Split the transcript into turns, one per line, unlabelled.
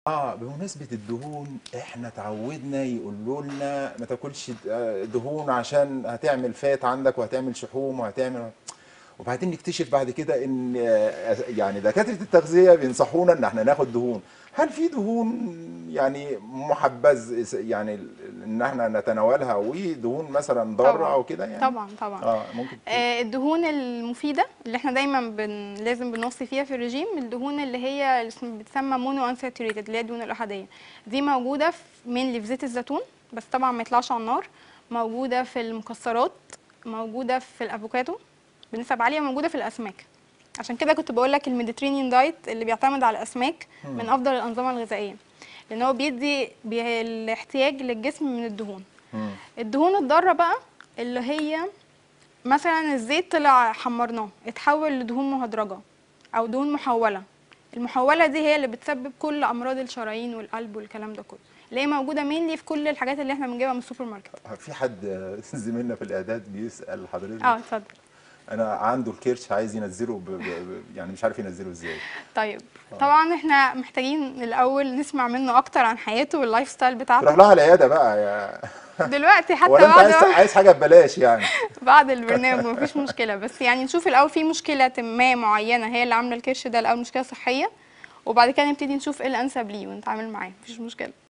اه بمناسبة الدهون احنا اتعودنا يقولوا لنا ما تاكلش آه، دهون عشان هتعمل فات عندك وهتعمل شحوم وهتعمل وبعدين نكتشف بعد كده ان آه، يعني دكاترة التغذية بينصحونا ان احنا ناخد دهون هل في دهون يعني محبذ يعني ان احنا نتناولها ودهون مثلا ضارة
طبعاً.
او كده يعني
طبعا طبعا
اه ممكن
آه، الدهون المفيده اللي احنا دايما بن... لازم بنوصي فيها في الرجيم الدهون اللي هي اللي اسم- بتسمى مونو انساتوريتد اللي هي الدهون الاحاديه دي موجوده في مين في زيت الزيتون بس طبعا ما يطلعش على النار موجوده في المكسرات موجوده في الافوكادو بنسب عاليه موجوده في الاسماك عشان كده كنت بقول لك الميديترينيان دايت اللي بيعتمد على الاسماك من افضل الانظمه الغذائيه لان هو بيدي بي... الاحتياج للجسم من الدهون
مم.
الدهون الضاره بقى اللي هي مثلا الزيت طلع حمرناه اتحول لدهون مهدرجه او دهون محوله المحوله دي هي اللي بتسبب كل امراض الشرايين والقلب والكلام ده كله اللي هي موجوده مينلي في كل الحاجات اللي احنا بنجيبها من السوبر ماركت
في حد آه، زميلنا في الاعداد بيسأل حضرتك
اه اتفضل
انا عنده الكرش عايز ينزله ب... ب... ب... يعني مش عارف ينزله ازاي
طيب طبعا احنا محتاجين الاول نسمع منه اكتر عن حياته واللايف ستايل
تروح
بتاعته
لها العياده بقى يا
دلوقتي حتى
ولا انت
بعد
عايز عايز حاجه ببلاش يعني
بعد البرنامج مفيش مشكله بس يعني نشوف الاول في مشكله ما معينه هي اللي عامله الكرش ده الاول مشكله صحيه وبعد كده نبتدي نشوف ايه الانسب ليه ونتعامل معاه مفيش مشكله